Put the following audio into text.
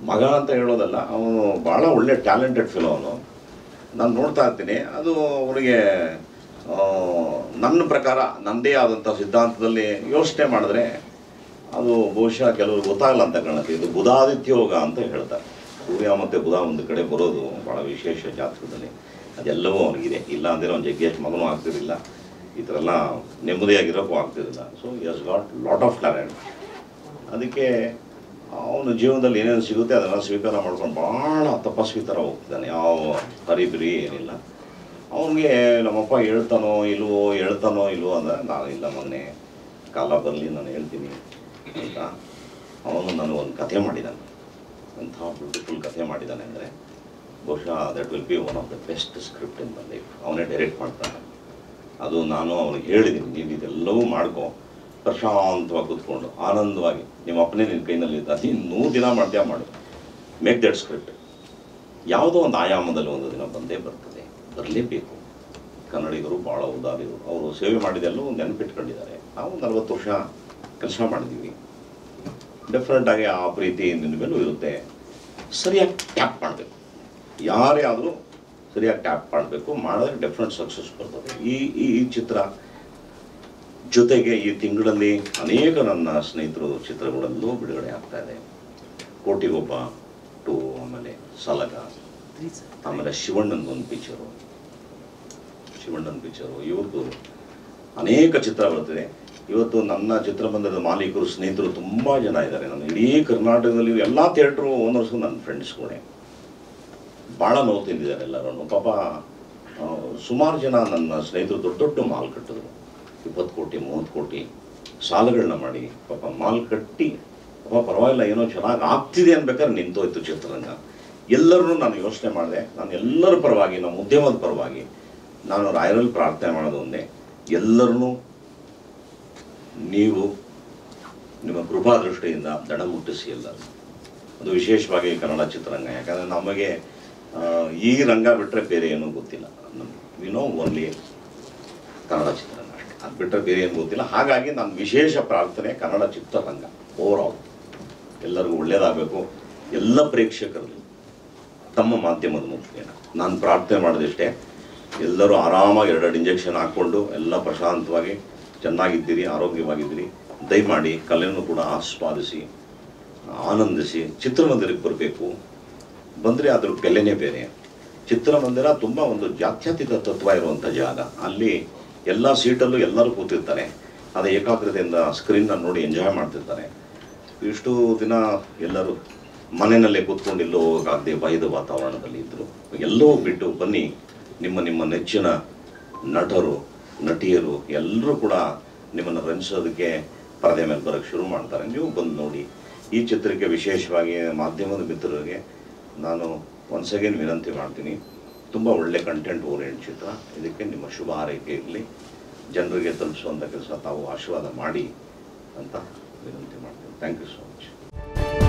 ಮಗ ಅಂತ ಹೇಳೋದಲ್ಲ ಅವನು ಭಾಳ ಒಳ್ಳೆ ಟ್ಯಾಲೆಂಟೆಡ್ ಫಿಲೋ ಅವನು ನಾನು ನೋಡ್ತಾ ಇರ್ತೀನಿ ಅದು ಅವನಿಗೆ ಆ, ನನ್ನ ಪ್ರಕಾರ ನನ್ನದೇ ಆದಂಥ ಸಿದ್ಧಾಂತದಲ್ಲಿ ಯೋಚನೆ ಮಾಡಿದ್ರೆ ಅದು ಬಹುಶಃ ಕೆಲವರು ಗೊತ್ತಾಗಲ್ಲ ಅಂತ ಕಾಣುತ್ತೆ ಇದು ಬುಧಾದಿತ್ಯೋಗ ಅಂತ ಹೇಳ್ತಾರೆ ಸೂರ್ಯ ಮತ್ತು ಬುಧ ಒಂದು ಕಡೆ ಬರೋದು ಭಾಳ ವಿಶೇಷ ಜಾತಕದಲ್ಲಿ ಅದೆಲ್ಲವೂ ಅವನಿಗಿದೆ ಇಲ್ಲ ಅಂದರೆ ಅವ್ನು ಜಗ್ಗೇಶ್ ಮಗನೂ ಆಗ್ತಿರಲಿಲ್ಲ ಈ ಥರ ಎಲ್ಲ ನೆಮ್ಮದಿಯಾಗಿರೋಕ್ಕೂ ಆಗ್ತಿರಲಿಲ್ಲ so he's got lot of talent ಅದಕ್ಕೆ ಅವನ ಜೀವನದಲ್ಲಿ ಏನೇನು ಸಿಗುತ್ತೆ ಅದನ್ನು ಸ್ವೀಕಾರ ಮಾಡ್ಕೊಂಡು ಭಾಳ ತಪಸ್ವಿ ಥರ ಹೋಗ್ತಾನೆ ಯಾವ ಹರಿಬಿರಿ ಏನಿಲ್ಲ ಅವನಿಗೆ ನಮ್ಮಪ್ಪ ಹೇಳ್ತಾನೋ ಇಲ್ವೋ ಹೇಳ್ತಾನೋ ಇಲ್ವೋ ಅಂದ್ರೆ ನಾನು ಇಲ್ಲ ಮೊನ್ನೆ ಕಾಲ ಬರಲಿ ನಾನು ಹೇಳ್ತೀನಿ ಅಂತ ಅವನು ನನಗೆ ಒಂದು ಕಥೆ ಮಾಡಿದ್ದಾನೆ ಅಂಥ ಬ್ಯೂಟಿಫುಲ್ ಕಥೆ ಮಾಡಿದ್ದಾನೆ ಅಂದರೆ ಬಹುಶಃ that will be one of the best script in my life ಅವನೇ ಡೈರೆಕ್ಟ್ ಮಾಡ್ತಾನೆ ಅದು ನಾನು ಅವನಿಗೆ ಹೇಳಿದ್ದೀನಿ ನೀನು ಇದೆಲ್ಲವೂ ಮಾಡ್ಕೊ ಪ್ರಶಾಂತವಾಗಿ ಕೂತ್ಕೊಂಡು ಆನಂದವಾಗಿ ನಿಮ್ಮ ಅಪ್ಪನೇ ನಿನ್ನ ಕೈನಲ್ಲಿ ಇದ್ದ ನೀನು ನೂರು ದಿನ ಮಾಡ್ತೀಯ ಮಾಡು ಮೇಕ್ ದಟ್ ಸ್ಕ್ರಿಪ್ಟ್ ಯಾವುದೋ ಒಂದು ಆಯಾಮದಲ್ಲಿ ಒಂದು ದಿನ ಬಂದೇ ಬರ್ತದೆ ಬರಲೇಬೇಕು ಕನ್ನಡಿಗರು ಭಾಳ ಉದಾರಿಗಳು ಅವರು ಸೇವೆ ಮಾಡಿದೆಲ್ಲವೂ ನೆನಪಿಟ್ಕೊಂಡಿದ್ದಾರೆ ನಾವು ನಲವತ್ತು ವರ್ಷ ಕೆಲಸ ಮಾಡಿದ್ದೀವಿ ಡೆಫಿನೆಟಾಗಿ ಆ ಪ್ರೀತಿ ನಿನ್ನ ಮೇಲೂ ಇರುತ್ತೆ ಸರಿಯಾಗಿ ಟ್ಯಾಪ್ ಮಾಡಬೇಕು ಯಾರೇ ಆದರೂ ಸರಿಯಾಗಿ ಟ್ಯಾಪ್ ಮಾಡಬೇಕು ಮಾಡಿದ್ರೆ ಡೆಫಿನೆಟ್ ಸಕ್ಸಸ್ ಬರ್ತದೆ ಈ ಈ ಈ ಚಿತ್ರ ಜೊತೆಗೆ ಈ ತಿಂಗಳಲ್ಲಿ ಅನೇಕ ನನ್ನ ಸ್ನೇಹಿತರು ಚಿತ್ರಗಳಲ್ಲೂ ಬಿಡುಗಡೆ ಆಗ್ತಾ ಇದೆ ಕೋಟಿಗೊಬ್ಬ ಟು ಆಮೇಲೆ ಸಲಗ ಆಮೇಲೆ ಶಿವಣ್ಣನ ಒಂದು ಪಿಕ್ಚರು ಶಿವಣ್ಣನ ಪಿಕ್ಚರು ಇವ್ರದ್ದು ಅನೇಕ ಚಿತ್ರ ಬರ್ತದೆ ಇವತ್ತು ನನ್ನ ಚಿತ್ರಮಂದಿರದ ಮಾಲೀಕರು ಸ್ನೇಹಿತರು ತುಂಬ ಜನ ಇದ್ದಾರೆ ನಾನು ಇಡೀ ಕರ್ನಾಟಕದಲ್ಲಿ ಎಲ್ಲ ಥಿಯೇಟ್ರು ಓನರ್ಸು ನನ್ನ ಫ್ರೆಂಡ್ಸ್ಗಳೇ ಭಾಳ ನೋವು ತಿಂದಿದ್ದಾರೆ ಎಲ್ಲರೂ ಪಾಪ ಆ, ಸುಮಾರು ಜನ ನನ್ನ ಸ್ನೇಹಿತರು ದೊಡ್ಡ ದೊಡ್ಡ ಮಾಲ್ ಕಟ್ಟಿದ್ರು ಇಪ್ಪತ್ತು ಕೋಟಿ ಮೂವತ್ತು ಕೋಟಿ ಸಾಲಗಳನ್ನ ಮಾಡಿ ಪಾಪ ಮಾಲ್ ಕಟ್ಟಿ ಪಾಪ ಪರವಾಗಿಲ್ಲ ಏನೋ ಚೆನ್ನಾಗಿ ಆಗ್ತಿದೆ ಅನ್ಬೇಕಾದ್ರೆ ನಿಂತೋಯ್ತು ಚಿತ್ರರಂಗ ಎಲ್ಲರೂ ನಾನು ಯೋಚನೆ ಮಾಡಿದೆ ನಾನು ಎಲ್ಲರ ಪರವಾಗಿ ನಮ್ಮ ಉದ್ಯಮದ ಪರವಾಗಿ ನಾನು ರಾಯರಲ್ಲಿ ಪ್ರಾರ್ಥನೆ ಮಾಡೋದು ಒಂದೇ ಎಲ್ಲರನ್ನೂ ನೀವು ನಿಮ್ಮ ಕೃಪಾ ದೃಷ್ಟಿಯಿಂದ ದಡ ಮುಟ್ಟಿಸಿ ಎಲ್ಲರೂ ಅದು ವಿಶೇಷವಾಗಿ ಕನ್ನಡ ಚಿತ್ರರಂಗ ಯಾಕಂದರೆ ನಮಗೆ ಆ, ಈ ರಂಗ ಬಿಟ್ಟರೆ ಬೇರೆ ಏನೂ ಗೊತ್ತಿಲ್ಲ ವಿ ನೋ ಓನ್ಲಿ ಕನ್ನಡ ಚಿತ್ರರಂಗ ಅಷ್ಟೇ ಅದು ಬಿಟ್ಟರೆ ಬೇರೆ ಏನು ಗೊತ್ತಿಲ್ಲ ಹಾಗಾಗಿ ನಾನು ವಿಶೇಷ ಪ್ರಾರ್ಥನೆ ಕನ್ನಡ ಚಿತ್ರರಂಗ ಓವರ್ ಆಲ್ ಎಲ್ಲರಿಗೂ ಒಳ್ಳೆಯದಾಗಬೇಕು ಎಲ್ಲ ಪ್ರೇಕ್ಷಕರಲ್ಲಿ ತಮ್ಮ ಮಾಧ್ಯಮದ ಮುಖೇನ ನಾನು ಪ್ರಾರ್ಥನೆ ಮಾಡೋದಿಷ್ಟೇ ಎಲ್ಲರೂ ಆರಾಮಾಗಿ ಎರಡೆರಡು ಇಂಜೆಕ್ಷನ್ ಹಾಕ್ಕೊಂಡು ಎಲ್ಲ ಪ್ರಶಾಂತವಾಗಿ ಚೆನ್ನಾಗಿದ್ದೀರಿ ಆರೋಗ್ಯವಾಗಿದ್ದೀರಿ ದಯಮಾಡಿ ಕಲೆಯನ್ನು ಕೂಡ ಆಸ್ವಾದಿಸಿ ಆನಂದಿಸಿ ಚಿತ್ರಮಂದಿರಕ್ಕೆ ಬರಬೇಕು ಬಂದರೆ ಅದ್ರ ಬೆಲೆನೇ ಬೇರೆ ಚಿತ್ರಮಂದಿರ ತುಂಬ ಒಂದು ಜಾತ್ಯತೀತ ತತ್ವ ಇರುವಂಥ ಜಾಗ ಅಲ್ಲಿ ಎಲ್ಲ ಸೀಟಲ್ಲೂ ಎಲ್ಲರೂ ಕೂತಿರ್ತಾರೆ ಅದೇ ಏಕಾಗ್ರತೆಯಿಂದ ಸ್ಕ್ರೀನ್ನ ನೋಡಿ ಎಂಜಾಯ್ ಮಾಡ್ತಿರ್ತಾರೆ ಇಷ್ಟು ದಿನ ಎಲ್ಲರೂ ಮನೆಯಲ್ಲೇ ಕೂತ್ಕೊಂಡು ಎಲ್ಲೋ ಹೋಗೋಕ್ಕಾಗದೆ ಭಯದ ವಾತಾವರಣದಲ್ಲಿ ಇದ್ದರು ಎಲ್ಲೋ ಬಿಟ್ಟು ಬನ್ನಿ ನಿಮ್ಮ ನಿಮ್ಮ ನೆಚ್ಚಿನ ನಟರು ನಟಿಯರು ಎಲ್ಲರೂ ಕೂಡ ನಿಮ್ಮನ್ನು ರಂಜಿಸೋದಕ್ಕೆ ಪರದೆ ಮೇಲೆ ಬರೋಕ್ಕೆ ಶುರು ಮಾಡ್ತಾರೆ ನೀವು ಬಂದು ನೋಡಿ ಈ ಚಿತ್ರಕ್ಕೆ ವಿಶೇಷವಾಗಿ ಮಾಧ್ಯಮದ ಮಿತ್ರರಿಗೆ ನಾನು ಒನ್ಸ್ ಅಗೇನ್ ವಿನಂತಿ ಮಾಡ್ತೀನಿ ತುಂಬ ಒಳ್ಳೆ ಕಂಟೆಂಟ್ ಓರಿಯೆಂಟ್ ಚಿತ್ರ ಇದಕ್ಕೆ ನಿಮ್ಮ ಶುಭ ಹಾರೈಕೆ ಇರಲಿ ಜನರಿಗೆ ತಲುಪಿಸುವಂಥ ಕೆಲಸ ತಾವು ಆಶೀರ್ವಾದ ಮಾಡಿ ಅಂತ ವಿನಂತಿ ಮಾಡ್ತೀನಿ ಥ್ಯಾಂಕ್ ಯು ಸೊ ಮಚ್